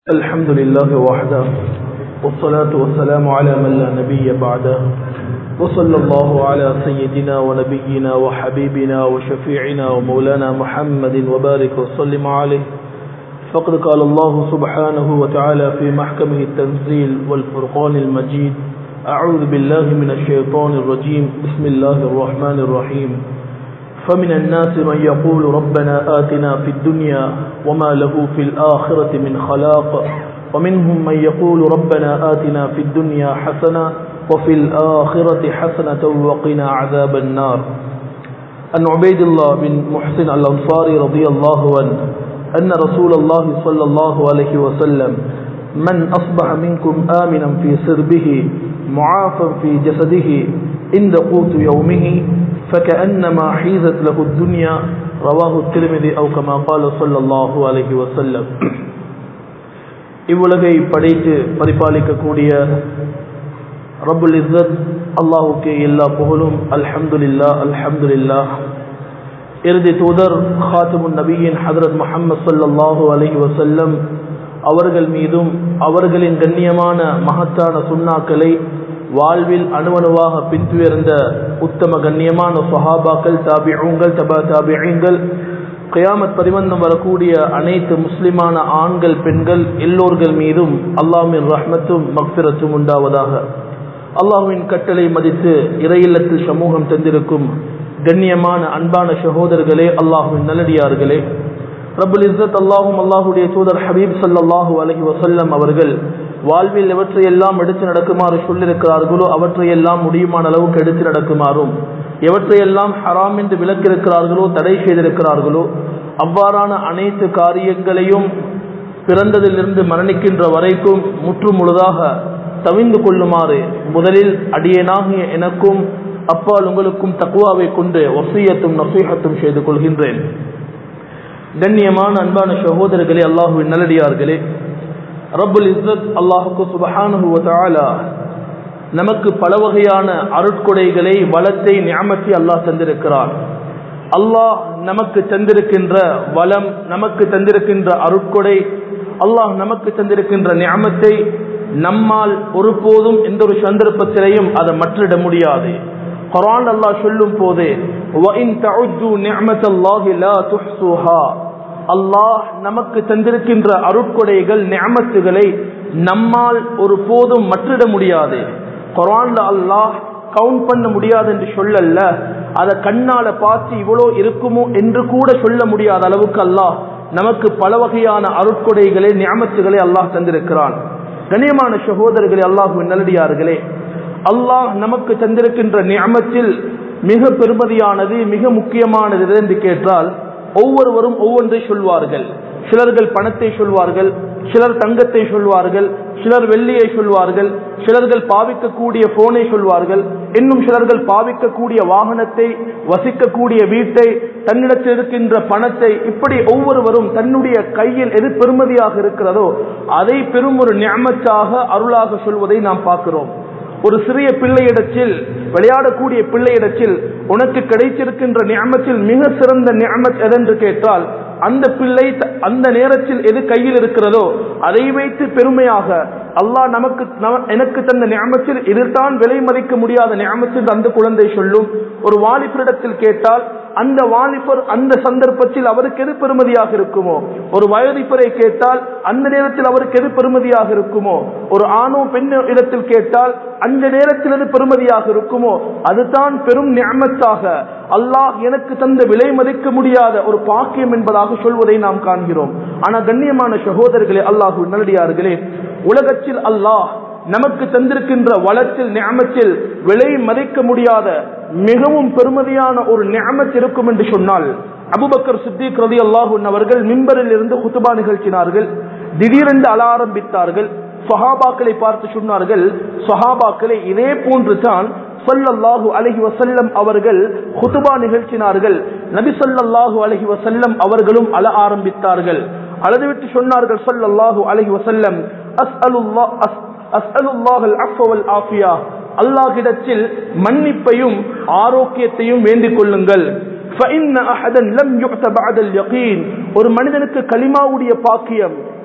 الحمد لله وحده والصلاة والسلام على من لا نبي بعده وصلى الله على سيدنا ونبينا وحبيبنا وشفيعنا ومولانا محمد وبارك وسلم عليه فقد قال الله سبحانه وتعالى في محكمه التنزيل والفرقان المجيد أعوذ بالله من الشيطان الرجيم بسم الله الرحمن الرحيم فمن الناس من يقول ربنا آتنا في الدنيا وما له في الآخرة من خلاق ومنهم من يقول ربنا آتنا في الدنيا حسنة وفي الآخرة حسنة وقنا عذاب النار أن عبيد الله بن محسن الأنصاري رضي الله عنه أن رسول الله صلى الله عليه وسلم من أصبح منكم آمنا في سربه معافا في جسده عند قوت يومه فكأنما حيزت له الدنيا رواه الترمذي أو كما قال صلى الله عليه وسلم இவ்வுலகை படைத்து பரிபாலிக்கக்கூடிய ரபுல் இஸ்ஸத் அல்லாஹுக்கே எல்லா புகழும் அல்ஹம்துலில்லா அல்ஹம்துலில்லா இறுதி தூதர் ஹாத்திமுன் நபியின் ஹதரத் முஹம்மது சல்லாஹூ அலஹி வசல்லம் அவர்கள் மீதும் அவர்களின் கண்ணியமான மகத்தான சுண்ணாக்களை வாழ்வில் அணுவணுவாக பின்துயர்ந்த உத்தம கண்ணியமான சஹாபாக்கள் தாபியூங்கள் தபா தாபியங்கள் கயாமத் பரிவந்தம் வரக்கூடிய அனைத்து முஸ்லிமான ஆண்கள் பெண்கள் எல்லோர்கள் மீதும் அல்லாமின் ரஹ்மத்தும் மக்பிரத்தும் உண்டாவதாக அல்லாஹுவின் கட்டளை மதித்து இறையில்லத்தில் சமூகம் தந்திருக்கும் கண்ணியமான அன்பான சகோதரர்களே அல்லாஹுவின் நல்லடியார்களே ரபுல் இஸ்ஸத் அல்லாஹும் அல்லாஹுடைய தூதர் ஹபீப் சல்லாஹூ அலஹி வசல்லம் அவர்கள் வாழ்வில் எவற்றையெல்லாம் எடுத்து நடக்குமாறு சொல்லியிருக்கிறார்களோ அவற்றையெல்லாம் முடியுமான அளவுக்கு எடுத்து நடக்குமாறும் எவற்றையெல்லாம் ஹராம் என்று விளக்கியிருக்கிறார்களோ தடை செய்திருக்கிறார்களோ அவ்வாறான அனைத்து காரியங்களையும் பிறந்ததிலிருந்து மரணிக்கின்ற வரைக்கும் முற்று முழுதாக தவிந்து கொள்ளுமாறு முதலில் அடியனாகிய எனக்கும் அப்பால் உங்களுக்கும் தக்குவாவை கொண்டு ஒசையத்தும் நசீகத்தும் செய்து கொள்கின்றேன் கண்ணியமான அன்பான சகோதரர்களே அல்லாஹுவின் நல்லடியார்களே ரபுல் இஸ்ஸத் அல்லாஹுக்கு சுபஹானுவ நமக்கு பல வகையான அருட்கொடைகளை வளத்தை ஞாபகத்தை அல்லாஹ் தந்திருக்கிறார் அல்லாஹ் நமக்கு தந்திருக்கின்ற வளம் நமக்கு தந்திருக்கின்ற அருட்கொடை அல்லாஹ் நமக்கு தந்திருக்கின்ற ஞாபகத்தை நம்மால் ஒருபோதும் எந்த ஒரு சந்தர்ப்பத்திலையும் அதை மற்றிட முடியாது குரான் அல்லாஹ் சொல்லும் போது அல்லாஹ் நமக்கு தந்திருக்கின்ற அருட்கொடைகள் ஞாமத்துகளை நம்மால் ஒரு போதும் மற்றிட முடியாது குரான்ல அல்லாஹ் கவுண்ட் பண்ண முடியாது என்று சொல்லல்ல அதை கண்ணால பார்த்து இவ்வளோ இருக்குமோ என்று கூட சொல்ல முடியாத அளவுக்கு அல்லாஹ் நமக்கு பல வகையான அருட்கொடைகளை ஞாமத்துகளை அல்லாஹ் தந்திருக்கிறான் கண்ணியமான சகோதரர்களே அல்லாஹு நல்லடியார்களே அல்லாஹ் நமக்கு தந்திருக்கின்ற ஞாமத்தில் மிக பெருமதியானது மிக முக்கியமானது என்று கேட்டால் ஒவ்வொருவரும் ஒவ்வொன்றை சொல்வார்கள் சிலர்கள் பணத்தை சொல்வார்கள் சிலர் தங்கத்தை சொல்வார்கள் சிலர் வெள்ளியை சொல்வார்கள் சிலர்கள் பாவிக்கக்கூடிய போனை சொல்வார்கள் இன்னும் சிலர்கள் பாவிக்கக்கூடிய வாகனத்தை வசிக்கக்கூடிய வீட்டை தன்னிடத்தில் இருக்கின்ற பணத்தை இப்படி ஒவ்வொருவரும் தன்னுடைய கையில் எது பெருமதியாக இருக்கிறதோ அதை பெரும் ஒரு ஞாமத்தாக அருளாக சொல்வதை நாம் பார்க்கிறோம் ஒரு சிறிய பிள்ளையிடத்தில் விளையாடக்கூடிய பிள்ளையிடத்தில் உனக்கு கிடைத்திருக்கின்ற ஞாபகத்தில் மிக சிறந்த ஞாபகம் எதென்று கேட்டால் அந்த பிள்ளை அந்த நேரத்தில் எது கையில் இருக்கிறதோ அதை வைத்து பெருமையாக அல்லாஹ் நமக்கு எனக்கு தந்த ஞாபகத்தில் இதுதான் விலை மதிக்க முடியாத ஞாபகத்தில் அந்த குழந்தை சொல்லும் ஒரு வாலிபரிடத்தில் கேட்டால் அந்த வாலிபர் அந்த சந்தர்ப்பத்தில் அவருக்கு எது பெருமதியாக இருக்குமோ ஒரு வயதிப்பரை கேட்டால் அந்த நேரத்தில் அவருக்கு எது பெருமதியாக இருக்குமோ ஒரு ஆணோ பெண் இடத்தில் கேட்டால் அந்த நேரத்தில் எது பெருமதியாக இருக்குமோ அதுதான் பெரும் ஞாபகத்தாக அல்லாஹ் எனக்கு தந்த விலை மதிக்க முடியாத ஒரு பாக்கியம் என்பதாக சொல்வதை நாம் காண்கிறோம் ஆனா கண்ணியமான சகோதரர்களே அல்லாஹு நல்லடியார்களே உலகத்தில் அல்லாஹ் நமக்கு தந்திருக்கின்ற வளத்தில் ஞாபகத்தில் விலை மதிக்க முடியாத மிகவும் பெருமதியான ஒரு ஞாபகத் இருக்கும் என்று சொன்னால் அபுபக்கர் சித்திக் ரதி அல்லாஹூன் அவர்கள் மிம்பரில் இருந்து குத்துபா நிகழ்த்தினார்கள் திடீரென்று அல ஆரம்பித்தார்கள் சஹாபாக்களை பார்த்து சொன்னார்கள் சஹாபாக்களை இதே போன்று தான் சொல்லல்லாஹு அலஹி வசல்லம் அவர்கள் குத்துபா நிகழ்த்தினார்கள் நபி சொல்லல்லாஹு அலஹி வசல்லம் அவர்களும் அழ ஆரம்பித்தார்கள் அழுதுவிட்டு சொன்னார்கள் சொல்லல்லாஹு அலஹி வசல்லம் அல்லாஹிடத்தில் மன்னிப்பையும் ஆரோக்கியத்தையும் வேண்டிக் கொள்ளுங்கள் فإن أحدا لم يؤت بعد اليقين ஒரு மனிதனுக்கு கலிமாவுடைய பாக்கியம்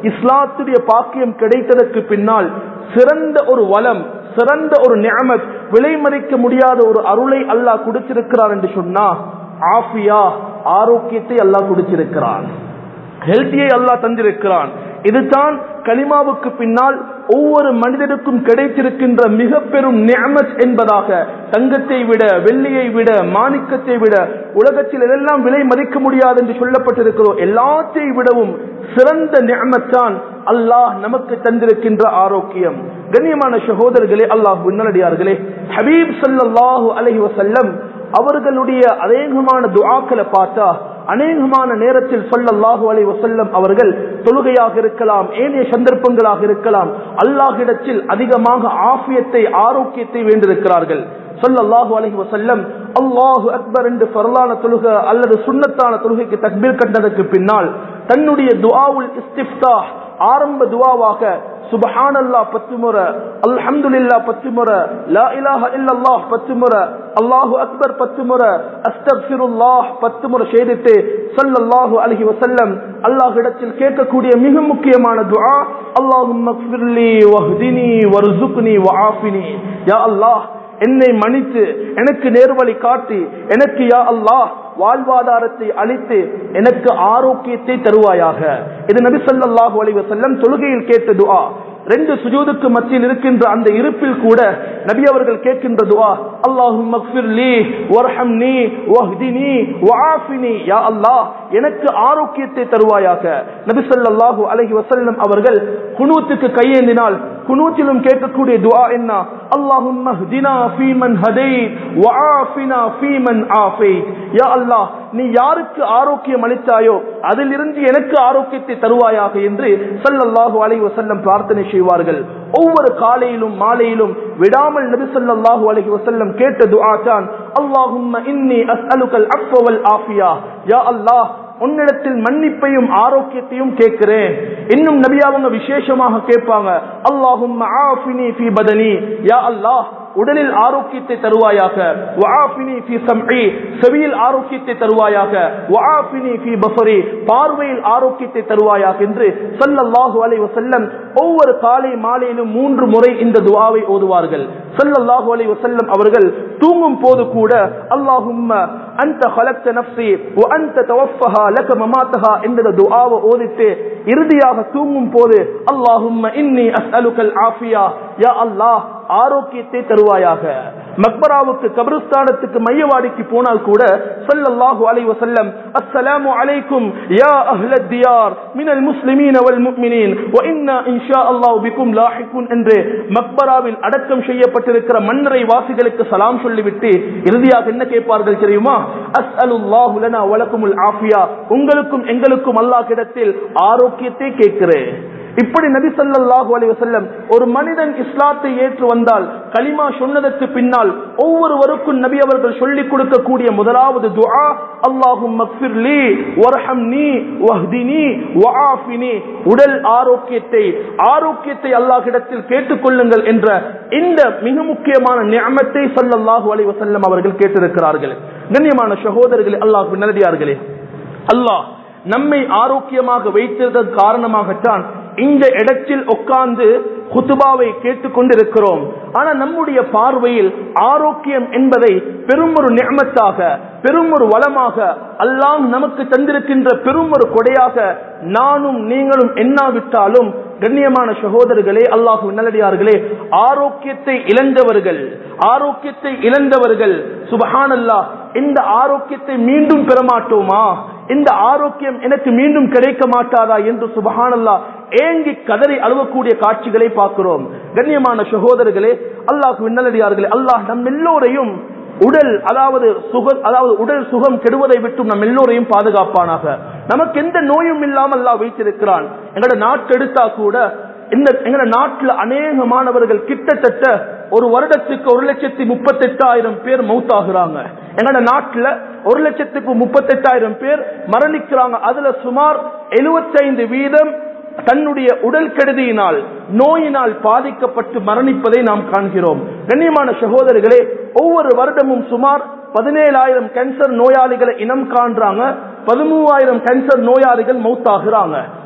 இஸ்லாத்துடைய பாக்கியம் கிடைத்ததற்கு பின்னால் சிறந்த ஒரு வளம் சிறந்த ஒரு நியமத் விலை மதிக்க முடியாத ஒரு அருளை அல்லாஹ் கொடுத்திருக்கிறார் என்று சொன்னா ஆஃபியா ஆரோக்கியத்தை அல்லாஹ் கொடுத்திருக்கிறான் ஹெல்த்தியை அல்லாஹ் தந்திருக்கிறான் இதுதான் கலிமாவுக்கு பின்னால் ஒவ்வொரு மனிதனுக்கும் கிடைத்திருக்கின்ற மிக பெரும் நியமத் என்பதாக தங்கத்தை விட வெள்ளியை விட மாணிக்கத்தை விட உலகத்தில் எதெல்லாம் விலை மதிக்க முடியாது என்று சொல்லப்பட்டிருக்கிறோம் எல்லாத்தை விடவும் சிறந்த நியமத்தான் அல்லாஹ் நமக்கு தந்திருக்கின்ற ஆரோக்கியம் கண்ணியமான சகோதரர்களே அல்லாஹ் விண்ணடியார்களே ஹபீப் சல்லாஹூ அலஹி வசல்லம் அவர்களுடைய அநேகமான துஆக்களை பார்த்தா அநேகமான நேரத்தில் சொல்லல்லாஹு அலை வசல்லம் அவர்கள் தொழுகையாக இருக்கலாம் ஏனைய சந்தர்ப்பங்களாக இருக்கலாம் அல்லாஹிடத்தில் அதிகமாக ஆபியத்தை ஆரோக்கியத்தை வேண்டியிருக்கிறார்கள் சொல்லல்லாஹு அலஹி வசல்லம் அல்லாஹு அக்பர் என்று பரலான தொழுக அல்லது சுண்ணத்தான தொழுகைக்கு தக்பீர் கண்டதற்கு பின்னால் தன்னுடைய துஆவுல் இஸ்திஃப்தா ஆரம்ப துவாவாக சுபஹான் அல்லா பத்து முறை அல்ஹம்துலில்லா பத்து முறை லா இலாஹ இல்லல்லாஹ் பத்து முறை அல்லாஹு அக்பர் பத்து முறை அஸ்தக்ஃபிருல்லாஹ் பத்து முறை செய்துட்டு ஸல்லல்லாஹு அலைஹி வஸல்லம் அல்லாஹ்விடத்தில் கேட்கக்கூடிய மிக முக்கியமான துஆ அல்லாஹும்ம ஃபிர்லி வஹ்தினி வர்சுக்னி வஆஃபினி யா அல்லாஹ் என்னை மன்னித்து எனக்கு நேர்வழி காட்டி எனக்கு யா அல்லாஹ் வாழ்வாதாரத்தை அளித்து எனக்கு ஆரோக்கியத்தை தருவாயாக இது நபி ஸல்லல்லாஹு அலைஹி வஸல்லம் தொழுகையில் கேட்ட துஆ ரெண்டு சுஜூதுக்கு மத்தியில் இருக்கின்ற அந்த இருப்பில் கூட நபி அவர்கள் கேட்கின்ற துஆ அல்லாஹும் மக்ஃபிர்லி வர்ஹம்னி வஹ்தினி வஆஃபினி யா அல்லாஹ் எனக்கு ஆரோக்கியத்தை தருவாயாக நபி ஸல்லல்லாஹு அலைஹி வஸல்லம் அவர்கள் குனூத்துக்கு கையேந்தினால் குனூத்திலும் கேட்கக்கூடிய துஆ என்ன அல்லாஹும் மஹ்தினா ஃபீமன் ஹதைத் வஆஃபினா ஃபீமன் ஆஃபைத் யா அல்லாஹ் நீ யாருக்கு ஆரோக்கியம் அளித்தாயோ அதிலிருந்து எனக்கு ஆரோக்கியத்தை தருவாயாக என்று ஸல்லல்லாஹு அலைஹி வஸல்லம் பிரார்த்தனை செய்வார்கள் ஒவ்வொரு காலையிலும் மாலையிலும் விடாமல் நபி ஸல்லல்லாஹு அலைஹி வஸல்லம் கேட்ட துஆ தான் அல்லாஹும்ம இன்னி அஸ்அலுகல் அஃவ வல் ஆஃபியா யா அல்லாஹ் உன்னிடத்தில் மன்னிப்பையும் ஆரோக்கியத்தையும் கேட்கிறேன் இன்னும் நபி அவங்க விசேஷமாக கேட்பாங்க அல்லாஹும் ஆஃபினி ஃபி பதனி யா அல்லாஹ் உடலில் ஆரோக்கியத்தை தருவாயாக வஆஃபினி ஃபி சம்இ செவியில் ஆரோக்கியத்தை தருவாயாக வஆஃபினி ஃபி பஸரி பார்வையில் ஆரோக்கியத்தை தருவாயாக என்று ஸல்லல்லாஹு அலைஹி வஸல்லம் ஒவ்வொரு காலை மாலையிலும் மூன்று முறை இந்த துஆவை ஓதுவார்கள் ஸல்லல்லாஹு அலைஹி வஸல்லம் அவர்கள் தூங்கும் போது கூட அல்லாஹும்ம அன்த خلقت نفسي وانت توفها لك مماتها என்ற துஆவை ஓதிட்டு இறுதியாக தூங்கும் போது அல்லாஹும்ம இன்னி அஸ்அலுகல் ஆஃபியா யா அல்லாஹ் ஆரோக்கியத்தை தருவாயாக மக்பராவுக்கு கபிரஸ்தானத்துக்கு மையவாடிக்கு போனால் கூட ஸல்லல்லாஹு அலைஹி வஸல்லம் அஸ்ஸலாமு அலைக்கும் யா அஹ்லத் தியார் மினல் முஸ்லிமீன வல் முஃமினீன் வ இன்னா இன்ஷா அல்லாஹ் பிக்கும் லாஹிகுன் என்று மக்பராவில் அடக்கம் செய்யப்பட்டிருக்கிற மன்னரை வாசிகளுக்கு சலாம் சொல்லிவிட்டு இறுதியாக என்ன கேட்பார்கள் தெரியுமா அஸ்அலுல்லாஹு லனா வலக்குமுல் ஆஃபியா உங்களுக்கும் எங்களுக்கும் அல்லாஹ் கிடத்தில் ஆரோக்கியத்தை கேட்கிறேன் இப்படி நபி ஸல்லல்லாஹு அலைஹி வஸல்லம் ஒரு மனிதன் இஸ்லாத்தை ஏற்று வந்தால் கலிமா சொன்னதற்கு பின்னால் ஒவ்வொருவருக்கும் நபி அவர்கள் சொல்லிக் கொடுக்கக்கூடிய முதலாவது துஆ அல்லாஹும் மக்ஃபிர்லி வர்ஹம்னி வஹ்தினி வஆஃபினி உடல் ஆரோக்கியத்தை ஆரோக்கியத்தை அல்லாஹ்விடத்தில் கேட்டுக்கொள்ளுங்கள் என்ற இந்த மிக முக்கியமான நியமத்தை ஸல்லல்லாஹு அலைஹி வஸல்லம் அவர்கள் கேட்டிருக்கிறார்கள் கண்ணியமான சகோதரர்களே அல்லாஹ் நல்லடியார்களே அல்லாஹ் நம்மை ஆரோக்கியமாக வைத்ததன் காரணமாகத்தான் இந்த இடத்தில் உட்கார்ந்து குத்துபாவை கேட்டுக்கொண்டிருக்கிறோம் ஆனா நம்முடைய பார்வையில் ஆரோக்கியம் என்பதை பெரும் ஒரு நியமத்தாக பெரும் ஒரு வளமாக அல்லாம் நமக்கு தந்திருக்கின்ற பெரும் ஒரு கொடையாக நானும் நீங்களும் எண்ணாவிட்டாலும் கண்ணியமான சகோதரர்களே அல்லாஹு நல்லடியார்களே ஆரோக்கியத்தை இழந்தவர்கள் ஆரோக்கியத்தை இழந்தவர்கள் சுபஹானல்லா இந்த ஆரோக்கியத்தை மீண்டும் பெறமாட்டோமா இந்த ஆரோக்கியம் எனக்கு மீண்டும் கிடைக்க மாட்டாதா என்று சுபஹானல்லா ஏங்கி கதறி அழுவக்கூடிய காட்சிகளை பார்க்கிறோம் கண்ணியமான சகோதரர்களே அல்லாஹ் விண்ணலடியார்களே அல்லாஹ் நம் எல்லோரையும் உடல் அதாவது சுக அதாவது உடல் சுகம் கெடுவதை விட்டும் நம் எல்லோரையும் பாதுகாப்பானாக நமக்கு எந்த நோயும் இல்லாமல் அல்லாஹ் வைத்திருக்கிறான் எங்களோட நாட்டெடுத்தா கூட இந்த எங்க நாட்டுல அநேக மாணவர்கள் கிட்டத்தட்ட ஒரு வருடத்துக்கு ஒரு லட்சத்தி முப்பத்தி எட்டாயிரம் பேர் மவுத்தாகிறாங்க எங்கட நாட்டுல ஒரு லட்சத்துக்கு முப்பத்தி எட்டாயிரம் பேர் மரணிக்கிறாங்க அதுல சுமார் எழுபத்தைந்து வீதம் தன்னுடைய உடல் கெடுதியினால் நோயினால் பாதிக்கப்பட்டு மரணிப்பதை நாம் காண்கிறோம் கண்ணியமான சகோதரர்களே ஒவ்வொரு வருடமும் சுமார் பதினேழாயிரம் கேன்சர் நோயாளிகளை இனம் காண்றாங்க பதிமூவாயிரம் கேன்சர் நோயாளிகள் மௌத்தாகிறாங்க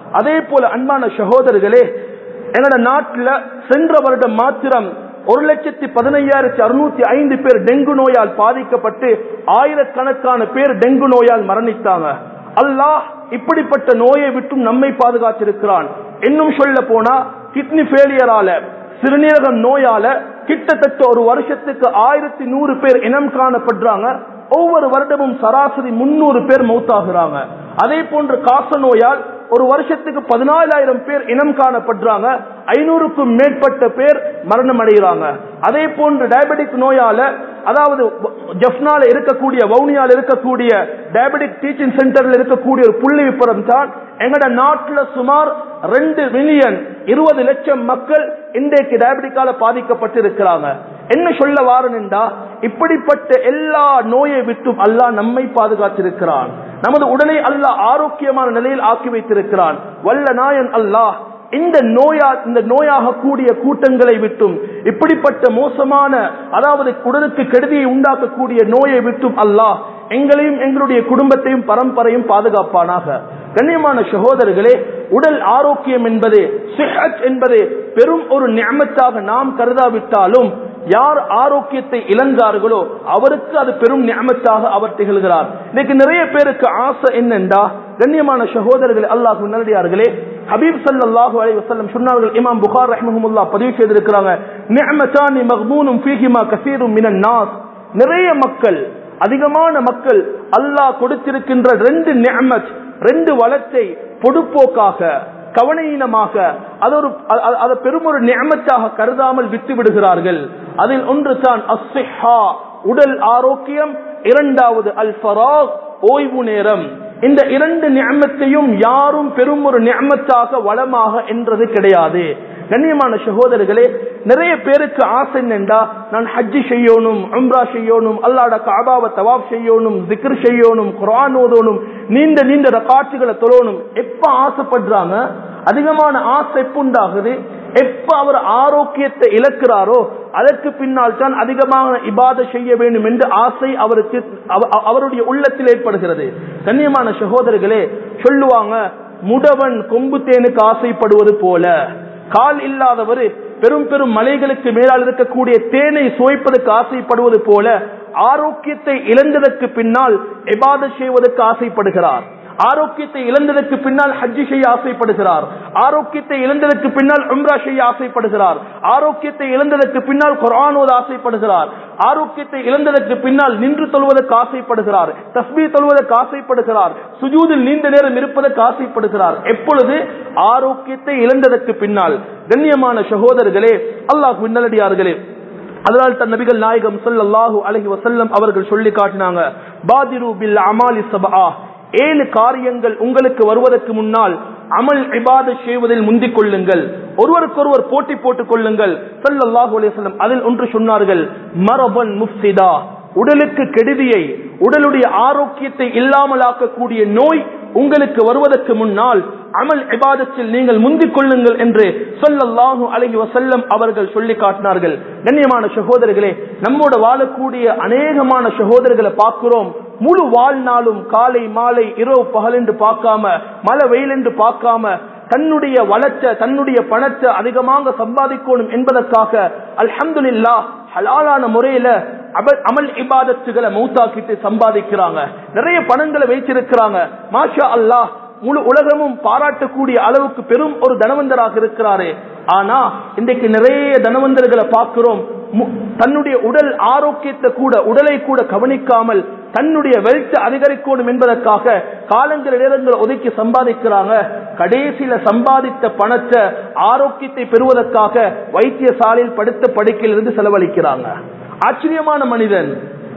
அதே போல அன்பான சகோதரர்களே எங்கட நாட்டுல சென்ற வருடம் மாத்திரம் ஒரு லட்சத்தி பதினையாயிரத்தி அறுநூத்தி ஐந்து பேர் டெங்கு நோயால் பாதிக்கப்பட்டு ஆயிரக்கணக்கான பேர் டெங்கு நோயால் மரணித்தாங்க அல்லாஹ் இப்படிப்பட்ட நோயை விட்டும் நம்மை பாதுகாத்திருக்கிறான் இன்னும் சொல்ல போனா கிட்னி ஃபெயிலியரால சிறுநீரகம் நோயால கிட்டத்தட்ட ஒரு வருஷத்துக்கு ஆயிரத்தி நூறு பேர் இனம் காணப்படுறாங்க ஒவ்வொரு வருடமும் சராசரி முன்னூறு பேர் மௌத்தாகிறாங்க அதே போன்று காச நோயால் ஒரு வருஷத்துக்கு பதினாலாயிரம் பேர் இனம் காணப்படுறாங்க ஐநூறுக்கும் மேற்பட்ட பேர் மரணம் அடைகிறாங்க அதே போன்று டயபெட்டிக் நோயால அதாவது ஜப்னால இருக்கக்கூடிய வவுனியால இருக்கக்கூடிய டயபெட்டிக் டீச்சிங் சென்டர்ல இருக்கக்கூடிய ஒரு புள்ளி விபரம் தான் எங்கட நாட்டுல சுமார் ரெண்டு மில்லியன் இருபது லட்சம் மக்கள் இன்றைக்கு டயபெட்டிக்கால பாதிக்கப்பட்டிருக்கிறாங்க என்ன சொல்ல வாரன்டா இப்படிப்பட்ட எல்லா நோயை விட்டும் அல்லாஹ் நம்மை பாதுகாத்திருக்கிறான் நமது உடலை அல்லாஹ் ஆரோக்கியமான நிலையில் ஆக்கி வைத்திருக்கிறான் வல்ல நாயன் அல்லாஹ் இந்த நோயா இந்த நோயாக கூடிய கூட்டங்களை விட்டும் இப்படிப்பட்ட மோசமான அதாவது உடலுக்கு கெடுதியை உண்டாக்கக்கூடிய நோயை விட்டும் அல்லாஹ் எங்களையும் எங்களுடைய குடும்பத்தையும் பரம்பரையும் பாதுகாப்பானாக கண்ணியமான சகோதரர்களே உடல் ஆரோக்கியம் என்பது சிஹத் என்பது பெரும் ஒரு நியமத்தாக நாம் கருதாவிட்டாலும் யார் ஆரோக்கியத்தை இழந்தார்களோ அவருக்கு அது பெரும் நியமத்தாக அவர் திகழ்கிறார் இன்னைக்கு நிறைய பேருக்கு ஆசை என்னென்றா கண்ணியமான சகோதரர்களே அல்லாஹ் நல்லடியார்களே ஹபீப் சல்லாஹு அலைஹி வஸல்லம் சொன்னார்கள் இமாம் புகார் ரஹ்மஹுல்லா பதிவு செய்திருக்கிறாங்க நிஅமதானி மக்மூனும் ஃபீஹிமா கஸீரும் மினன் நாஸ் நிறைய மக்கள் அதிகமான மக்கள் அல்லாஹ் கொடுத்திருக்கின்ற ரெண்டு நிஅமத் ரெண்டு வளத்தை பொடுப்போக்காக கவனையினமாக அது ஒரு அதை பெரும் ஒரு நியமத்தாக கருதாமல் விட்டு விடுகிறார்கள் அதில் ஒன்று தான் அஸ்ஸிஹா உடல் ஆரோக்கியம் இரண்டாவது அல் ஃபராக் ஓய்வு நேரம் இந்த இரண்டு நியமத்தையும் யாரும் பெரும் ஒரு நியமத்தாக வளமாக என்றது கிடையாது கண்ணியமான சகோதரர்களே நிறைய பேருக்கு ஆசை என்னண்டா நான் ஹஜ்ஜி செய்யணும் உம்ரா செய்யணும் அல்லாட காபாவை தவாப் செய்யணும் திக்ர் செய்யணும் குரான் ஓதணும் நீண்ட நீண்ட ரக்காட்சிகளை தொழணும் எப்ப ஆசைப்படுறாங்க அதிகமான ஆசை எப்ப உண்டாகுது எப்ப அவர் ஆரோக்கியத்தை இழக்கிறாரோ அதற்கு பின்னால் தான் அதிகமான இபாத செய்ய வேண்டும் என்று ஆசை அவருக்கு அவருடைய உள்ளத்தில் ஏற்படுகிறது கண்ணியமான சகோதரர்களே சொல்லுவாங்க முடவன் கொம்பு தேனுக்கு ஆசைப்படுவது போல கால் இல்லாதவர் பெரும் பெரும் மலைகளுக்கு மேலால் இருக்கக்கூடிய தேனை சுவைப்பதற்கு ஆசைப்படுவது போல ஆரோக்கியத்தை இழந்ததற்கு பின்னால் எபாத செய்வதற்கு ஆசைப்படுகிறார் ஆரோக்கியத்தை இழந்ததற்கு பின்னால் ஹஜ்ஜி செய்ய ஆசைப்படுகிறார் ஆரோக்கியத்தை இழந்ததற்கு பின்னால் உம்ரா செய்ய ஆசைப்படுகிறார் ஆரோக்கியத்தை இழந்ததற்கு பின்னால் குரானோது ஆசைப்படுகிறார் ஆரோக்கியத்தை இழந்ததற்கு பின்னால் நின்று தொழுவதற்கு ஆசைப்படுகிறார் தஸ்மீ தொழுவதற்கு ஆசைப்படுகிறார் சுஜூதில் நீண்ட நேரம் இருப்பதற்கு ஆசைப்படுகிறார் எப்பொழுது ஆரோக்கியத்தை இழந்ததற்கு பின்னால் கண்ணியமான சகோதரர்களே அல்லாஹ் விண்ணலடியார்களே அதனால் தன் நபிகள் நாயகம் ஸல்லல்லாஹு அலைஹி வஸல்லம் அவர்கள் சொல்லி காட்டினாங்க பாதிரு பில் அமாலி சபா ஏழு காரியங்கள் உங்களுக்கு வருவதற்கு முன்னால் அமல் இபாத செய்வதில் முந்திக் கொள்ளுங்கள் ஒருவருக்கொருவர் போட்டி போட்டுக் கொள்ளுங்கள் ஸல்லல்லாஹு அலைஹி வஸல்லம் அதில் ஒன்று சொன்னார்கள் மரபன் முஃப்சிதா உடலுக்கு கெடுதியை உடலுடைய ஆரோக்கியத்தை இல்லாமலாக்கக்கூடிய நோய் உங்களுக்கு வருவதற்கு முன்னால் அமல் இபாதத்தில் நீங்கள் முந்திக் கொள்ளுங்கள் என்று சொல்லல்லாஹு அலைஹி வசல்லம் அவர்கள் சொல்லி காட்டினார்கள் கண்ணியமான சகோதரர்களே நம்மோட வாழக்கூடிய அநேகமான சகோதரர்களை பார்க்கிறோம் முழு வாழ்நாளும் காலை மாலை இரவு பகல் என்று பார்க்காம மழை வெயில் என்று பார்க்காம தன்னுடைய வளர்ச்ச தன்னுடைய பணத்தை அதிகமாக சம்பாதிக்கணும் என்பதற்காக அல்ஹம்துலில்லா ஹலாலான முறையில அமல் இபாதத்துகளை மௌத்தாக்கிட்டு சம்பாதிக்கிறாங்க நிறைய பணங்களை வைத்திருக்கிறாங்க மாஷா அல்லாஹ் முழு உலகமும் பாராட்டக்கூடிய அளவுக்கு பெரும் ஒரு தனவந்தராக இருக்கிறாரே ஆனா இன்றைக்கு நிறைய தனவந்தர்களை பார்க்கிறோம் தன்னுடைய உடல் ஆரோக்கியத்தை கூட உடலை கூட கவனிக்காமல் தன்னுடைய வெல்த் அதிகரிக்கணும் என்பதற்காக காலங்கள் நேரங்கள் ஒதுக்கி சம்பாதிக்கிறாங்க கடைசியில சம்பாதித்த பணத்தை ஆரோக்கியத்தை பெறுவதற்காக வைத்தியசாலையில் படுத்த படுக்கையிலிருந்து செலவழிக்கிறாங்க ஆச்சரியமான மனிதன்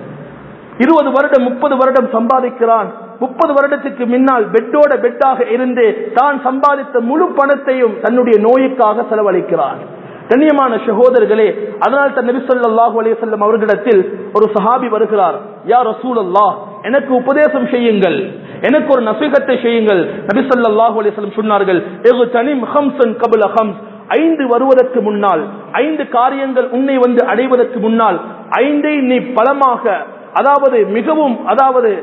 இருபது வருடம் முப்பது வருடம் சம்பாதிக்கிறான் முப்பது வருடத்துக்கு முன்னால் பெட்டோட பெட்டாக இருந்து தான் சம்பாதித்த முழு பணத்தையும் தன்னுடைய நோய்க்காக செலவழிக்கிறான் கண்ணியமான சகோதரர்களே அதனால் தன் நபி சொல்லாஹு அலையம் அவர்களிடத்தில் ஒரு சஹாபி வருகிறார் யார் ரசூல் அல்லாஹ் எனக்கு உபதேசம் செய்யுங்கள் எனக்கு ஒரு நசீகத்தை செய்யுங்கள் நபி சொல்லாஹு அலையம் சொன்னார்கள் கபுல ஹம்ஸ் ஐந்து வருவதற்கு முன்னால் ஐந்து காரியங்கள் உன்னை வந்து அடைவதற்கு முன்னால் ஐந்தை நீ பலமாக அதாவது மிகவும் அதாவது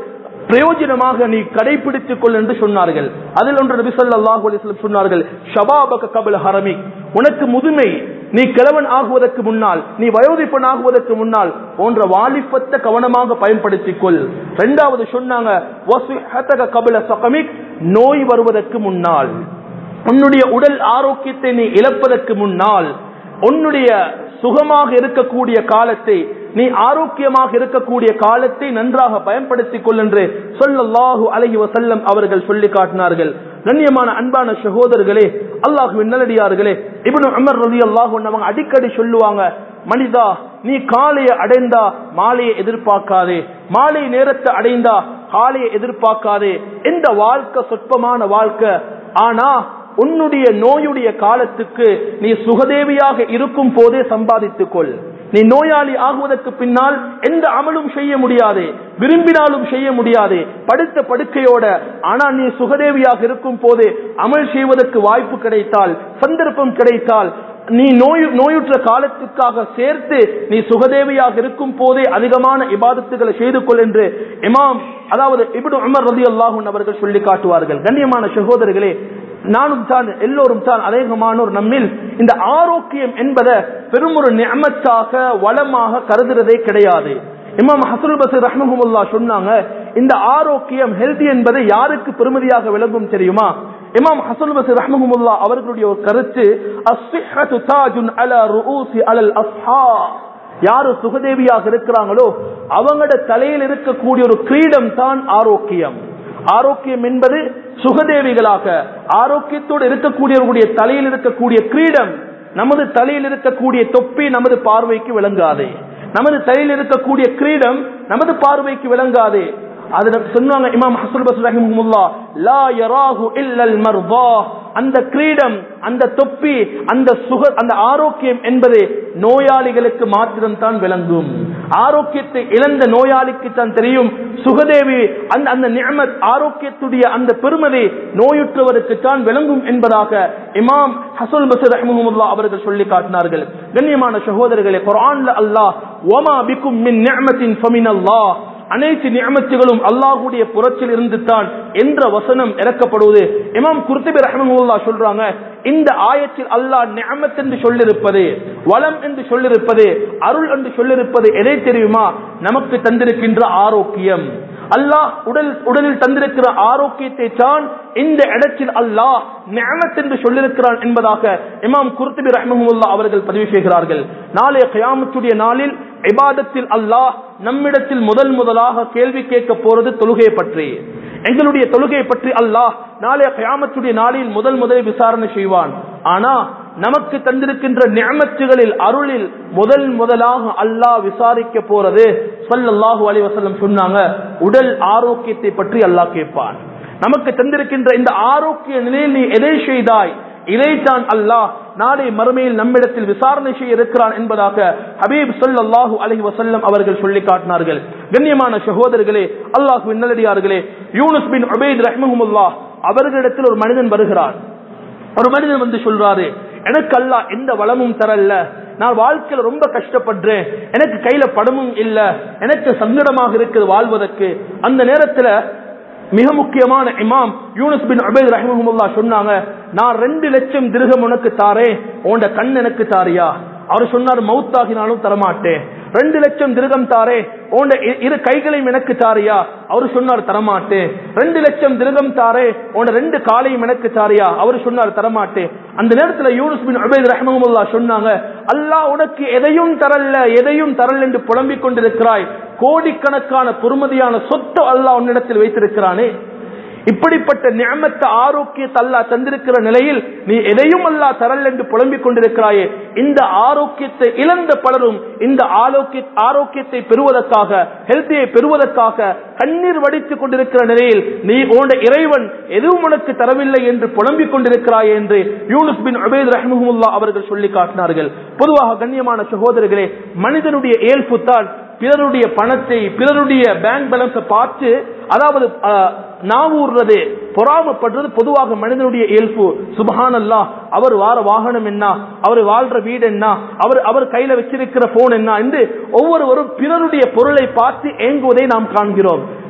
பிரயோஜனமாக நீ கடைபிடித்துக் கொள் என்று சொன்னார்கள் அதில் ஒன்று நபி ஸல்லல்லாஹு அலைஹி வஸல்லம் சொன்னார்கள் ஷபாபக கபல ஹரமி உனக்கு முதுமை நீ கிழவன் ஆகுவதற்கு முன்னால் நீ வயோதிப்பன் ஆகுவதற்கு முன்னால் போன்ற வாலிபத்தை கவனமாக பயன்படுத்திக் கொள் இரண்டாவது சொன்னாங்க வசிஹதக கபல சகமிக் நோய் வருவதற்கு முன்னால் உன்னுடைய உடல் ஆரோக்கியத்தை நீ இழப்பதற்கு முன்னால் உன்னுடைய சுகமாக இருக்கக்கூடிய காலத்தை நீ ஆரோக்கியமாக இருக்கக்கூடிய காலத்தை நன்றாக பயன்படுத்திக் கொள் என்று சொல்லல்லாஹு அலைஹி வசல்லம் அவர்கள் சொல்லி காட்டினார்கள் கண்ணியமான அன்பான சகோதரர்களே அல்லாஹுவின் நல்லடியார்களே இப்னு உமர் ரலியல்லாஹு அன்ஹு அவங்க அடிக்கடி சொல்லுவாங்க மனிதா நீ காலையை அடைந்தா மாலையை எதிர்பார்க்காதே மாலை நேரத்தை அடைந்தா காலையை எதிர்பார்க்காதே இந்த வாழ்க்கை சொற்பமான வாழ்க்கை ஆனா உன்னுடைய நோயுடைய காலத்துக்கு நீ சுகதேவியாக இருக்கும் போதே சம்பாதித்துக் கொள் நீ நோயாளி ஆகுவதற்கு பின்னால் எந்த அமலும் செய்ய முடியாது விரும்பினாலும் செய்ய முடியாது படுத்த படுக்கையோட ஆனா நீ சுகதேவியாக இருக்கும் போது அமல் செய்வதற்கு வாய்ப்பு கிடைத்தால் சந்தர்ப்பம் கிடைத்தால் நீ நோய் நோயுற்ற காலத்துக்காக சேர்த்து நீ சுகதேவியாக இருக்கும் போதே அதிகமான இபாதத்துகளை செய்து கொள் என்று இமாம் அதாவது இப்னு உமர் ரலியல்லாஹு அவர்கள் சொல்லி காட்டுவார்கள் கண்ணியமான சகோதரர்களே நானும் தான் எல்லோரும் தான் அநேகமானோர் நம்மில் இந்த ஆரோக்கியம் என்பதை பெரும் ஒரு நியமத்தாக வளமாக கருதுறதே கிடையாது இமாம் ஹசனுல் பசீர் ரஹ்மஹமுல்லா சொன்னாங்க இந்த ஆரோக்கியம் ஹெல்தி என்பதை யாருக்கு பெருமதியாக விளங்கும் தெரியுமா இமாம் ஹசனுல் பசீர் ரஹ்மஹமுல்லா அவர்களுடைய ஒரு கருத்து அஸ்ஸிஹத்து தாஜுன் அலா ருஊசி அலல் அஸ்ஹா யாரு சுகதேவியாக இருக்கிறாங்களோ அவங்களோட தலையில் இருக்கக்கூடிய ஒரு கிரீடம் தான் ஆரோக்கியம் ஆரோக்கியம் என்பது சுகதேவிகளாக ஆரோக்கியத்தோடு இருக்கக்கூடியவர்களுடைய தலையில் இருக்கக்கூடிய கிரீடம் நமது தலையில் இருக்கக்கூடிய தொப்பி நமது பார்வைக்கு விளங்காது நமது தலையில் இருக்கக்கூடிய கிரீடம் நமது பார்வைக்கு விளங்காது அது சொன்னாங்க இமாம் ஹசன் பஸ் ரஹிமுல்லா லா யராஹு இல்லல் மர்தா அந்த கிரீடம் அந்த தொப்பி அந்த சுக அந்த ஆரோக்கியம் என்பது நோயாளிகளுக்கு மாத்திரம் தான் விளங்கும் ஆரோக்கியத்தை இழந்த நோயாளிக்கு தான் தெரியும் சுகதேவி அந்த அந்த நியமத் ஆரோக்கியத்துடைய அந்த பெருமதி நோயுற்றவருக்கு தான் விளங்கும் என்பதாக இமாம் ஹசன் பசர் ரஹிமுல்லா அவர்கள் சொல்லி காட்டினார்கள் கண்ணியமான சகோதரர்களே குரான்ல அல்லாஹ் ஓமா பிக்கும் மின் நியமத்தின் ஃபமின் அல்லாஹ் அனைத்து நியமத்துகளும் அல்லாஹுடைய புறத்தில் இருந்து தான் என்ற வசனம் இறக்கப்படுவது இமாம் குர்த்திபி ரஹமுல்லா சொல்றாங்க இந்த ஆயத்தில் அல்லாஹ் நியமத் என்று சொல்லிருப்பது வளம் என்று சொல்லிருப்பது அருள் என்று சொல்லிருப்பது எதை தெரியுமா நமக்கு தந்திருக்கின்ற ஆரோக்கியம் அல்லாஹ் உடல் உடலில் தந்திருக்கிற ஆரோக்கியத்தை தான் இந்த இடத்தில் அல்லாஹ் நியமத் என்று சொல்லிருக்கிறான் என்பதாக இமாம் குர்த்திபி ரஹமுல்லா அவர்கள் பதிவு செய்கிறார்கள் நாளைய கயாமத்துடைய நாளில் இபாதத்தில் அல்லாஹ் நம்மிடத்தில் முதல் முதலாக கேள்வி கேட்க போறது தொழுகை பற்றி எங்களுடைய தொழுகை பற்றி அல்லாஹ் நாளைய கயாமத்துடைய நாளில் முதல் முதலில் விசாரணை செய்வான் ஆனா நமக்கு தந்திருக்கின்ற நியமத்துகளில் அருளில் முதல் முதலாக அல்லாஹ் விசாரிக்க போறது சொல்லல்லாஹு அலி வசல்லம் சொன்னாங்க உடல் ஆரோக்கியத்தை பற்றி அல்லாஹ் கேட்பான் நமக்கு தந்திருக்கின்ற இந்த ஆரோக்கிய நிலையில் நீ எதை செய்தாய் இதைத்தான் அல்லாஹ் நாளை மறுமையில் நம்மிடத்தில் விசாரணை செய்ய இருக்கிறான் என்பதாக ஹபீப் சொல்லாஹு அலஹி வசல்லம் அவர்கள் சொல்லி காட்டினார்கள் கண்ணியமான சகோதரர்களே அல்லாஹு நல்லடியார்களே யூனுஸ் பின் உபேத் ரஹ்மஹமுல்லா அவர்களிடத்தில் ஒரு மனிதன் வருகிறான் ஒரு மனிதன் வந்து சொல்றாரு எனக்கு அல்ல எந்த வளமும் தரல நான் வாழ்க்கையில ரொம்ப கஷ்டப்படுறேன் எனக்கு கையில படமும் இல்ல எனக்கு சங்கடமாக இருக்குது வாழ்வதற்கு அந்த நேரத்துல மிக முக்கியமான இமாம் யூனுஸ் பின் அபேத் ரஹிமஹமுல்லா சொன்னாங்க நான் ரெண்டு லட்சம் திருகம் உனக்கு தாரேன் உன்ட கண் எனக்கு தாரியா அவர் சொன்னார் மவுத்தாகினாலும் தரமாட்டேன் ரெண்டு லட்சம் திருகம் தாரே உன்ட இரு கைகளையும் எனக்கு தாரியா அவர் சொன்னார் தரமாட்டேன் ரெண்டு லட்சம் திருகம் தாரே உன்ட ரெண்டு காலையும் எனக்கு தாரியா அவர் சொன்னார் தரமாட்டேன் அந்த நேரத்தில் யூனுஸ் பின் அபேத் ரஹ்மமுல்லா சொன்னாங்க அல்லாஹ் உனக்கு எதையும் தரல எதையும் தரல் என்று புலம்பிக் கொண்டிருக்கிறாய் கோடிக்கணக்கான பொறுமதியான சொத்து அல்லாஹ் உன்னிடத்தில் வைத்திருக்கிறானே இப்படிப்பட்ட நியமத்த ஆரோக்கியத்தை அல்லா தந்திருக்கிற நிலையில் நீ எதையும் அல்லா தரல் என்று புலம்பிக் கொண்டிருக்கிறாயே இந்த ஆரோக்கியத்தை இழந்த பலரும் இந்த ஆரோக்கிய ஆரோக்கியத்தை பெறுவதற்காக ஹெல்த்தியை பெறுவதற்காக கண்ணீர் வடித்துக் கொண்டிருக்கிற நிலையில் நீ உன்ட இறைவன் எதுவும் உனக்கு தரவில்லை என்று புலம்பிக் கொண்டிருக்கிறாய் என்று யூனுஸ் பின் அபேத் ரஹ்மஹமுல்லா அவர்கள் சொல்லி காட்டினார்கள் பொதுவாக கண்ணியமான சகோதரர்களே மனிதனுடைய இயல்பு தான் பிறருடைய பணத்தை பிறருடைய பேங்க் பேலன்ஸை பார்த்து அதாவது நாவூர்றது பொறாமப்படுறது பொதுவாக மனிதனுடைய இயல்பு சுபஹான் அல்லா அவர் வார வாகனம் என்ன அவர் வாழ்ற வீடு என்ன அவர் அவர் கையில வச்சிருக்கிற போன் என்ன என்று ஒவ்வொருவரும் பிறருடைய பொருளை பார்த்து ஏங்குவதை நாம் காண்கிறோம்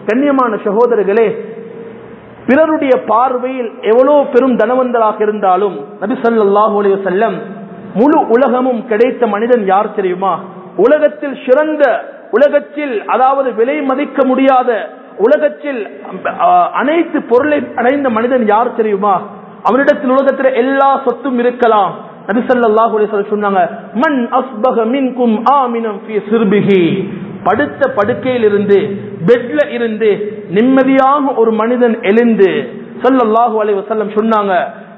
கண்ணியமான சகோதரர்களே பிறருடைய பார்வையில் எவ்வளவு பெரும் தனவந்தராக இருந்தாலும் நபி ஸல்லல்லாஹு அலைஹி வஸல்லம் முழு உலகமும் கிடைத்த மனிதன் யார் தெரியுமா உலகத்தில் சிறந்த உலகத்தில் அதாவது விலை மதிக்க முடியாத உலகத்தில் அஹ், அனைத்து பொருளை அடைந்த மனிதன் யார் தெரியுமா அவனிடத்தில் உலகத்தில் எல்லா சொத்தும் இருக்கலாம் நபி ஸல்லல்லாஹு அலைஹி வஸல்லம் சொன்னாங்க மன் அஸ்பக மின்கும் ஆமினம் ஃபீ சிர்பிஹி படுத்த படுக்கையில் இருந்து பெட்ல இருந்து நிம்மதியாக ஒரு மனிதன் எழுந்து ஸல்லல்லாஹு அலைஹி வஸல்லம் சொன்னாங்க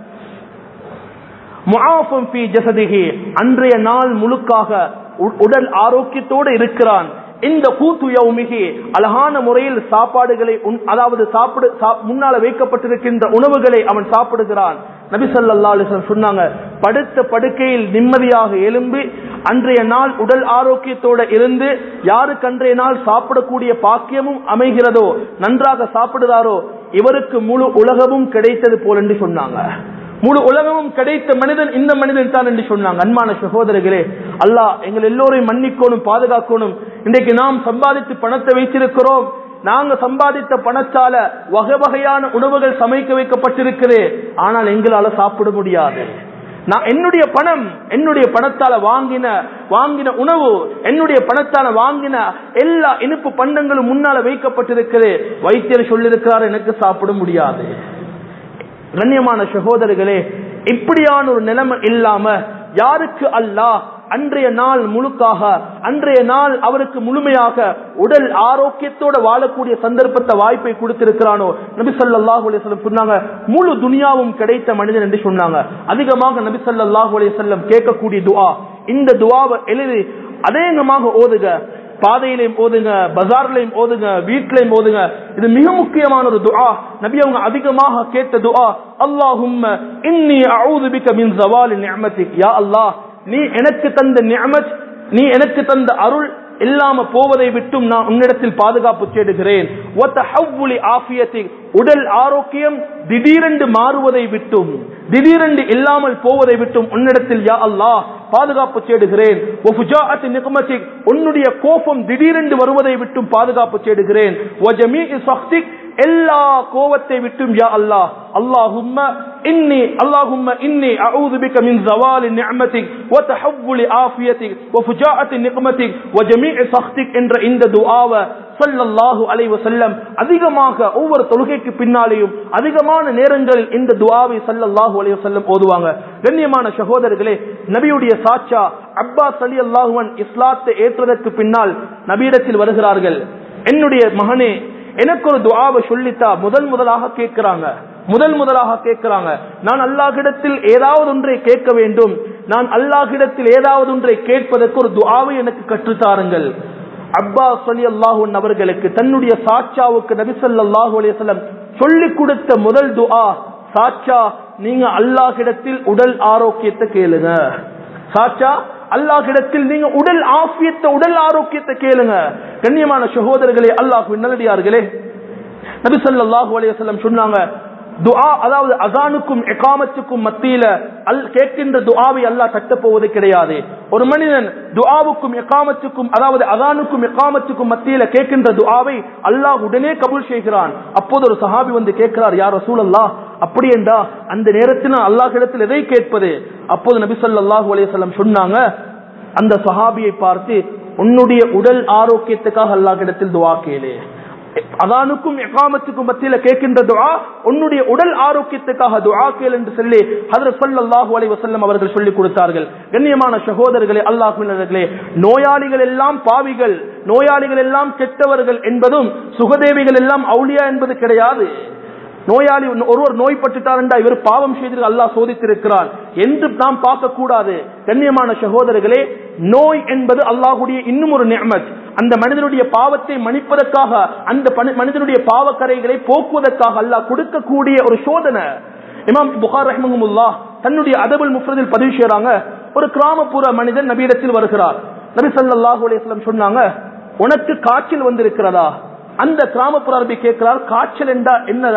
முஆஃபம் ஃபீ ஜஸதிஹி அன்றைய நாள் முழுக்காக உ- உடல் ஆரோக்கியத்தோடு இருக்கிறான் இந்த கூத்து யௌமிகி அழகான முறையில் சாப்பாடுகளை உண்- அதாவது சாப்பிடு சாப்- முன்னால வைக்கப்பட்டிருக்கின்ற உணவுகளை அவன் சாப்பிடுகிறான் நபி ஸல்லல்லாஹு அலைஹி வஸல்லம் சொன்னாங்க படுத்த படுக்கையில் நிம்மதியாக எழும்பி அன்றைய நாள் உடல் ஆரோக்கியத்தோட இருந்து யாருக்கு அன்றைய நாள் சாப்பிடக்கூடிய பாக்கியமும் அமைகிறதோ நன்றாக சாப்பிடுறாரோ இவருக்கு முழு உலகமும் கிடைத்தது போல் என்று சொன்னாங்க முழு உலகமும் கிடைத்த மனிதன் இந்த மனிதன் தான் என்று சொன்னாங்க அன்பான சகோதரர்களே அல்லாஹ் எங்கள் எல்லோரையும் மன்னிக்கணும் பாதுகாக்கணும் இன்றைக்கு நாம் சம்பாதித்து பணத்தை வைத்திருக்கிறோம் நாங்க சம்பாதித்த பணத்தால வகை வகையான உணவுகள் சமைக்க வைக்கப்பட்டிருக்குது ஆனால் எங்களால சாப்பிட முடியாது நான் என்னுடைய பணம் என்னுடைய பணத்தால வாங்கின வாங்கின உணவு என்னுடைய பணத்தால வாங்கின எல்லா இனிப்பு பண்டங்களும் முன்னால வைக்கப்பட்டிருக்குது வைத்தியர் சொல்லியிருக்கிறார் எனக்கு சாப்பிட முடியாது கண்ணியமான சகோதரர்களே இப்படியான ஒரு நிலைமை இல்லாம யாருக்கு அல்லாஹ் அன்றைய நாள் முழுக்காக அன்றைய நாள் அவருக்கு முழுமையாக உடல் ஆரோக்கியத்தோட வாழக்கூடிய சந்தர்ப்பத்தை வாய்ப்பை கொடுத்திருக்கிறானோ நபி ஸல்லல்லாஹு அலைஹி வஸல்லம் சொன்னாங்க முழு துனியாவும் கிடைத்த மனிதன் என்று சொன்னாங்க அதிகமாக நபி ஸல்லல்லாஹு அலைஹி வஸல்லம் கேட்கக்கூடிய துஆ இந்த துஆவை எழுதி அதேங்கமாக ஓதுக பாதையிலையும் ஓதுங்க பஜார்லையும் ஓதுங்க வீட்டிலையும் ஓதுங்க இது மிக முக்கியமான ஒரு துஆ நபி அவங்க அதிகமாக கேட்ட துஆ அல்லாஹும்ம இன்னி அஊது பிக மின் ஜவாலி நிஅமத்திக் யா அல்லாஹ் நீ எனக்கு தந்த நிஅமத் நீ எனக்கு தந்த அருள் இல்லாம போவதை விட்டும் நான் உன்னிடத்தில் பாதுகாப்பு தேடுகிறேன் ஒத்தஹவ்வுலி ஆஃபியத்திக் உடல் ஆரோக்கியம் திடீரென்று மாறுவதை விட்டும் திடீரென்று இல்லாமல் போவதை விட்டும் உன்னிடத்தில் யா அல்லாஹ் பாதுகாப்பு தேடுகிறேன் ஒஃபுஜாஅத்தி நிக்மத்திக் உன்னுடைய கோபம் திடீரென்று வருவதை விட்டும் பாதுகாப்பு தேடுகிறேன் வஜமீஇ சக்திக் எல்லா கோபத்தை விட்டும் யா அல்லாஹ் அல்லாஹும்ம இன்னி அல்லாஹும்ம இன்னி அஊது பிக மின் ஜவாலி நிஅமத்திக் வதஹவ்வுலி ஆஃபியத்திக் வஃபுஜாஅத்தி நிக்மத்திக் வஜமீஇ சக்திக் என்ற இந்த துஆவை ஸல்லல்லாஹு அலைஹி வஸல்லம் அதிகமாக ஒவ்வொரு தொழுகைக்கு பின்னாலேயும் அதிகமான நேரங்களில் இந்த துஆவை ஸல்லல்லாஹு அலைஹி வஸல்லம் ஓதுவாங்க கண்ணியமான சகோதரர்களே நபியுடைய சாச்சா அப்பாஸ் ரலியல்லாஹு அன் இஸ்லாத்தை ஏற்றுவதற்கு பின்னால் நபியிடத்தில் வருகிறார்கள் என்னுடைய மகனே எனக்கு ஒரு துஆவை சொல்லித்தா முதல் முதலாக கேட்கிறாங்க முதல் முதலாக கேட்கிறாங்க நான் அல்லாஹ்விடத்தில் ஏதாவது ஒன்றை கேட்க வேண்டும் நான் அல்லாஹ்விடத்தில் ஏதாவது ஒன்றை கேட்பதற்கு ஒரு துஆவை எனக்கு கற்றுத்தாருங்கள் அப்பாஸ் அலி அல்லாஹூன் அவர்களுக்கு தன்னுடைய சாட்சாவுக்கு நபி ஸல்லல்லாஹு அலைஹி வஸல்லம் சொல்லிக் கொடுத்த முதல் துஆ சாட்சா நீங்க அல்லாஹ்விடத்தில் உடல் ஆரோக்கியத்தை கேளுங்க சாட்சா அல்லாஹ்விடத்தில் நீங்க உடல் ஆஃபியத்தை உடல் ஆரோக்கியத்தை கேளுங்க கண்ணியமான சகோதரர்களே அல்லாஹ் நல்லடியார்களே நபி ஸல்லல்லாஹு அலைஹி வஸல்லம் சொன்னாங்க துஆ அதாவது அசானுக்கும் எகாமத்துக்கும் மத்தியில அல் கேட்கின்ற துஆவை அல்லாஹ் தட்ட போவது கிடையாது ஒரு மனிதன் துஆவுக்கும் எகாமத்துக்கும் அதாவது அசானுக்கும் எகாமத்துக்கும் மத்தியில கேட்கின்ற துஆவை அல்லாஹ் உடனே கபூல் செய்கிறான் அப்போது ஒரு சஹாபி வந்து கேட்கிறார் யார் ரசூலல்லாஹ் அப்படி என்றா அந்த நேரத்தில் அல்லாஹ்விடத்தில் எதை கேட்பது அப்போது நபி ஸல்லல்லாஹு அலைஹி வஸல்லம் சொன்னாங்க அந்த சஹாபியை பார்த்து உன்னுடைய உடல் ஆரோக்கியத்துக்காக அல்லாஹ்விடத்தில் துஆ கேளு அதானுக்கும் எகாமத்துக்கும் மத்தியில கேட்கின்ற துஆ உன்னுடைய உடல் ஆரோக்கியத்துக்காக துஆ கேள் என்று சொல்லி ஹதரத் ஸல்லல்லாஹு அலைஹி வஸல்லம் அவர்கள் சொல்லிக் கொடுத்தார்கள் கண்ணியமான சகோதரர்களே அல்லாஹ்வினர்களே நோயாளிகள் எல்லாம் பாவிகள் நோயாளிகள் எல்லாம் கெட்டவர்கள் என்பதும் சுகதேவிகள் எல்லாம் அவுலியா என்பது கிடையாது நோயாளி ஒருவர் நோய்பட்டுட்டார் என்றா இவர் பாவம் செய்து அல்லாஹ் சோதித்திருக்கிறார் என்று நாம் பார்க்க கூடாது கண்ணியமான சகோதரர்களே நோய் என்பது அல்லாஹுடைய இன்னும் ஒரு நியமத் அந்த மனிதனுடைய பாவத்தை மன்னிப்பதற்காக அந்த பனி- மனிதனுடைய பாவக்கரைகளை போக்குவதற்காக அல்லாஹ் கொடுக்கக்கூடிய ஒரு சோதனை இமாம் புகார் ரஹ்மஹமுல்லா தன்னுடைய அதபுல் முஃப்ரதில் பதிவு செய்றாங்க ஒரு கிராமப்புற மனிதன் நபியிடத்தில் வருகிறார் நபி ஸல்லல்லாஹு அலைஹி வஸல்லம் சொன்னாங்க உனக்கு காய்ச்சல் வந்திருக்கிறதா அந்த கிராமப்புற அரபி கேட்கிறார் காய்ச்சல் என்றா என்ன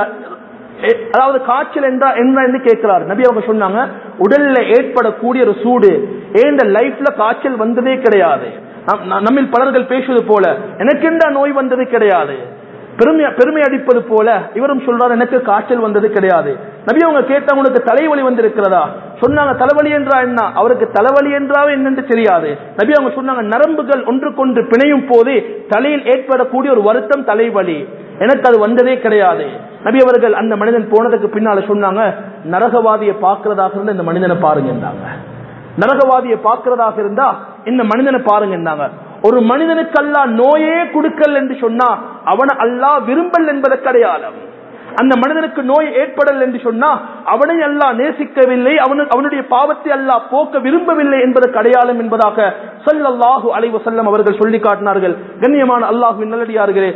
எ- அதாவது காய்ச்சல் என்றா என்ன என்று கேட்கிறார் நபி அவங்க சொன்னாங்க உடல்ல ஏற்படக்கூடிய ஒரு சூடு ஏந்த லைஃப்ல காய்ச்சல் வந்ததே கிடையாது நம்- நம்- நம்மில் பலர்கள் பேசுவது போல எனக்கு எந்த நோய் வந்தது கிடையாது பெருமை பெருமை அடிப்பது போல இவரும் சொல்றாரு எனக்கு காய்ச்சல் வந்தது கிடையாது நபி அவங்க கேட்டாங்க உனக்கு தலைவலி வந்திருக்கிறதா சொன்னாங்க தலைவலி என்றா என்ன அவருக்கு தலைவலி என்றாவே என்னன்னு தெரியாது நபி அவங்க சொன்னாங்க நரம்புகள் ஒன்றுக்கொன்று பிணையும் போது தலையில் ஏற்படக்கூடிய ஒரு வருத்தம் தலைவலி எனக்கு அது வந்ததே கிடையாது நபி அவர்கள் அந்த மனிதன் போனதுக்கு பின்னால சொன்னாங்க நரகவாதியை பார்க்கிறதாக இருந்தா இந்த மனிதனை பாருங்க என்றாங்க நரகவாதியை பார்க்கிறதாக இருந்தா இந்த மனிதனை பாருங்க என்றாங்க ஒரு மனிதனுக்கு அல்லா நோயே கொடுக்கல் என்று சொன்னா அவனை அல்லாஹ் விரும்பல் என்பதற்கு அடையாளம் அந்த மனிதனுக்கு நோய் ஏற்படல் என்று சொன்னா அவனை அல்லாஹ் நேசிக்கவில்லை அவனு அவனுடைய பாவத்தை அல்லாஹ் போக்க விரும்பவில்லை என்பதற்கு அடையாளம் என்பதாக சொல்லல்லாஹு அலைவ செல்லம் அவர்கள் சொல்லி காட்டினார்கள் கண்ணியமான அல்லாஹுவின் நல்லடியார்களே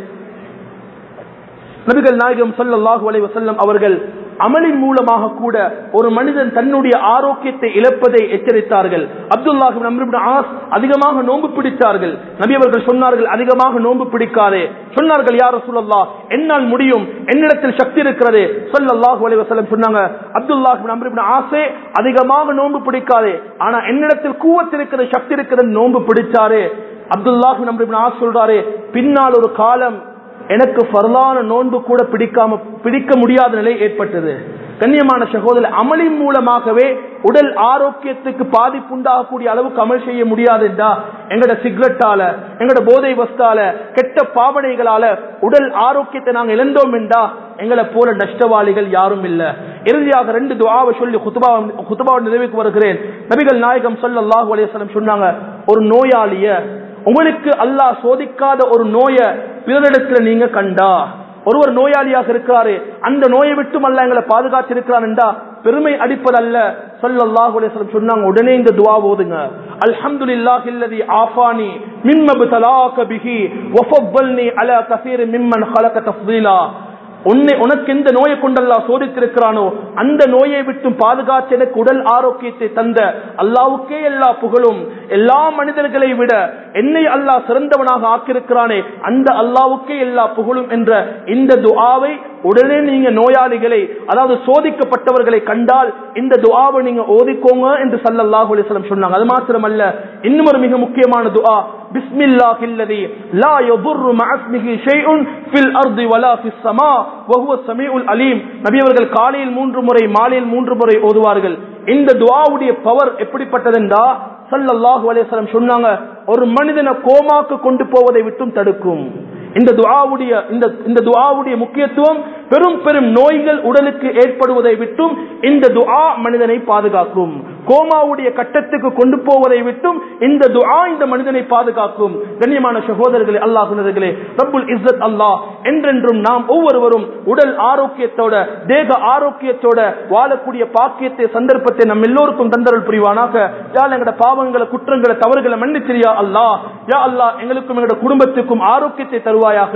நபிகள் நாயகம் சொல்லல்லாஹு அலைவ செல்லம் அவர்கள் அமலின் மூலமாக கூட ஒரு மனிதன் தன்னுடைய ஆரோக்கியத்தை இழப்பதை எச்சரித்தார்கள் அப்துல்லாஹிபின் ஆஸ் அதிகமாக நோன்பு பிடித்தார்கள் நபி அவர்கள் சொன்னார்கள் அதிகமாக நோன்பு பிடிக்காதே சொன்னார்கள் யார் சொல்லல்லா என்னால் முடியும் என்னிடத்தில் சக்தி இருக்கிறது சொல்லல்லாஹு அலைஹி வஸல்லம் சொன்னாங்க அப்துல்லாஹிபின் அம்ரிபின் ஆசே அதிகமாக நோன்பு பிடிக்காதே ஆனா என்னிடத்தில் கூவத்து இருக்கிறது சக்தி இருக்கிறது நோன்பு பிடிச்சாரே அப்துல்லாஹிபின் அம்ரிபின் ஆஸ் சொல்றாரு பின்னால் ஒரு காலம் எனக்கு ஃபர்லான நோன்பு கூட பிடிக்காம பிடிக்க முடியாத நிலை ஏற்பட்டது கண்ணியமான சகோதரர் அமலின் மூலமாகவே உடல் ஆரோக்கியத்துக்கு பாதிப்பு உண்டாகக்கூடிய அளவுக்கு அமல் செய்ய முடியாது என்றா எங்கட சிகரெட்டால எங்கட போதை வஸ்தால கெட்ட பாவனைகளால உடல் ஆரோக்கியத்தை நாங்க இழந்தோம் என்றா எங்களை போல நஷ்டவாளிகள் யாரும் இல்ல இறுதியாக ரெண்டு துவாவை சொல்லி குத்துபா குத்துபாவை நிறைவுக்கு வருகிறேன் நபிகள் நாயகம் சொல்லல்லாஹு அலையம் சொன்னாங்க ஒரு நோயாளிய உங்களுக்கு அல்லாஹ் சோதிக்காத ஒரு நோய பிறரிடத்துல நீங்க கண்டா ஒருவர் நோயாளியாக இருக்கிறாரு அந்த நோயை விட்டும் அல்ல எங்களை பாதுகாத்திருக்கிறான் என்றா பெருமை அடிப்பதல்ல சொல்லல்லாஹு அலைஹி வஸல்லம் சொன்னாங்க உடனே இந்த துஆ ஓதுங்க அல்ஹம்துலில்லாஹி அல்லதி ஆஃபானி மிம்ம பதலாக பிஹி வஃபவ்வல்னி அலா கஸீர் மிம்மன் خلق தஃதீலா உன்னை உனக்கு எந்த நோயை கொண்டல்லா சோதித்திருக்கிறானோ அந்த நோயை விட்டும் பாதுகாத்து எனக்கு உடல் ஆரோக்கியத்தை தந்த அல்லாவுக்கே எல்லா புகழும் எல்லா மனிதர்களை விட என்னை அல்லாஹ் சிறந்தவனாக ஆக்கியிருக்கிறானே அந்த அல்லாவுக்கே எல்லா புகழும் என்ற இந்த துஆவை உடனே நீங்க நோயாளிகளை அதாவது சோதிக்கப்பட்டவர்களை கண்டால் இந்த துஆவை நீங்க ஓதிக்கோங்க என்று சல்லல்லாஹு அலைஹி வஸல்லம் சொன்னாங்க அது மாத்திரமல்ல இன்னும் ஒரு மிக முக்கியமான துஆ பிஸ்மில்லாஹி அல்லதி லா யதுர்ரு மஅஸ்மிஹி ஷைஉன் ஃபில் அர்தி வலா ஃபிஸ் ஸமா வஹுவ ஸமீஉல் அலீம் நபி அவர்கள் காலையில் மூன்று முறை மாலையில் மூன்று முறை ஓதுவார்கள் இந்த துஆவுடைய பவர் எப்படிப்பட்டதென்றா சல்லல்லாஹு அலைஹி வஸல்லம் சொன்னாங்க ஒரு மனிதனை கோமாக்கு கொண்டு போவதை விட்டும் தடுக்கும் இந்த துஆவுடைய இந்த இந்த துஆவுடைய முக்கியத்துவம் பெரும் பெரும் நோய்கள் உடலுக்கு ஏற்படுவதை விட்டும் இந்த துஆ மனிதனை பாதுகாக்கும் கோமாவுடைய கட்டத்துக்கு கொண்டு போவதை விட்டும் இந்த துஆ இந்த மனிதனை பாதுகாக்கும் கண்ணியமான சகோதரர்களே அல்லாஹுனர்களே ரப்புல் இஸ்ஸத் அல்லாஹ் என்றென்றும் நாம் ஒவ்வொருவரும் உடல் ஆரோக்கியத்தோட தேக ஆரோக்கியத்தோட வாழக்கூடிய பாக்கியத்தை சந்தர்ப்பத்தை நம் எல்லோருக்கும் தந்தரல் புரிவானாக யாழ் எங்கட பாவங்களை குற்றங்களை தவறுகளை மன்னிச்சிரியா அல்லாஹ் யா அல்லாஹ் எங்களுக்கும் எங்களோட குடும்பத்துக்கும் ஆரோக்கியத்தை தருவாயாக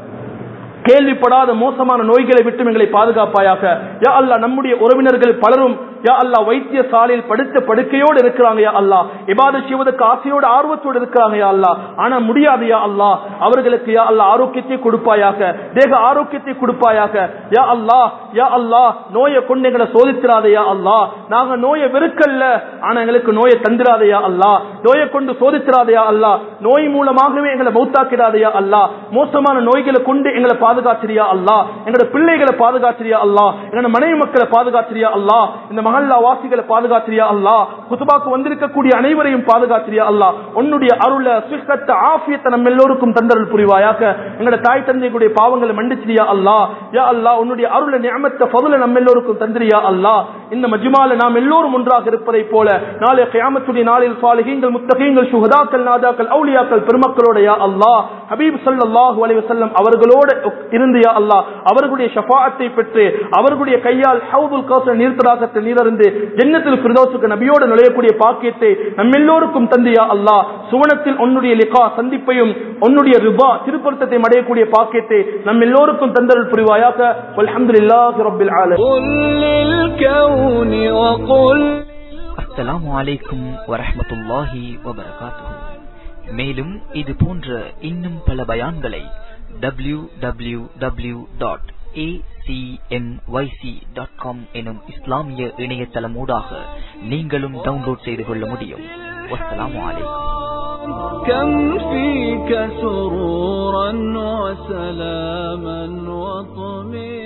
கேள்விப்படாத மோசமான நோய்களை விட்டு எங்களை பாதுகாப்பாயாக யா அல்லா நம்முடைய உறவினர்கள் பலரும் யா அல்லா வைத்திய சாலையில் படுத்த படுக்கையோடு இருக்கிறாங்க யா அல்லா இபாத செய்வதற்கு ஆசையோடு ஆர்வத்தோடு இருக்கிறாங்க யா அல்லா ஆனா முடியாது யா அல்லா அவர்களுக்கு யா அல்லா ஆரோக்கியத்தை கொடுப்பாயாக தேக ஆரோக்கியத்தை கொடுப்பாயாக யா அல்லா யா அல்லா நோயை கொண்டு எங்களை சோதித்திராத யா அல்லா நாங்க நோயை வெறுக்கல்ல ஆனா எங்களுக்கு நோயை தந்திராத யா அல்லா நோயை கொண்டு சோதித்திராத யா அல்லா நோய் மூலமாகவே எங்களை மௌத்தாக்கிடாத யா அல்லா மோசமான நோய்களை கொண்டு எங்களை பாதுகாச்சிரியா அல்லா எங்களோட பிள்ளைகளை பாதுகாச்சிரியா அல்லா எங்களோட மனைவி மக்களை பாதுகாச்சிரியா அல்லா இந்த மகல்லா வாசிகளை பாதுகாச்சிரியா அல்லா குத்துபாக்கு வந்திருக்கக்கூடிய அனைவரையும் பாதுகாச்சிரியா அல்லா உன்னுடைய அருள சுஷ்கத்த ஆஃபியத்தை நம்ம எல்லோருக்கும் தந்தரல் புரிவாயாக எங்களோட தாய் தந்தைகளுடைய பாவங்களை மன்னிச்சிரியா அல்லா யா அல்லா உன்னுடைய அருள நியமத்த பதுல நம்ம எல்லோருக்கும் தந்திரியா அல்லா இந்த மஜ்மால நாம் எல்லோரும் ஒன்றாக இருப்பதை போல நாளை கியாமத்துடைய நாளில் சாலிகீங்கள் முத்தகீங்கள் சுகதாக்கள் நாதாக்கள் அவுலியாக்கள் பெருமக்களோட யா அல்லா ஹபீப் ஸல்லல்லாஹு அலைஹி வஸல்லம் அவர்களோடு இருந்து யா அல்லாஹ் அவர்களுடைய ஷஃபாஅத்தை பெற்று அவர்களுடைய கையால் ஹவுதுல் கௌசர் நீர்த்தடாகத்தில் நீரறிந்து ஜன்னத்தில் ஃபிர்தௌஸுக்கு நபியோடு நுழையக்கூடிய பாக்கியத்தை நம்ம எல்லோருக்கும் தந்து யா அல்லாஹ் சுவனத்தில் உன்னுடைய லிகா சந்திப்பையும் உன்னுடைய ரிபா திருப்பொருத்தத்தை அடையக்கூடிய பாக்கியத்தை நம்ம எல்லோருக்கும் தந்தருள் புரிவாயாக அல்ஹம்துலில்லாஹி ரப்பில் ஆலமீன் قل للكون وقل அஸ்ஸலாமு அலைக்கும் வரஹ்மத்துல்லாஹி வபரகாத்துஹு மேலும் இது போன்ற இன்னும் பல பயான்களை W W W dot dot com எனும் இஸ்லாமிய இணையதளமூடாக நீங்களும் டவுன்லோட் செய்து கொள்ள முடியும் வஸ்ஸலாமு அலைக்கும் كم فيك سرورا وسلاما وطمئنا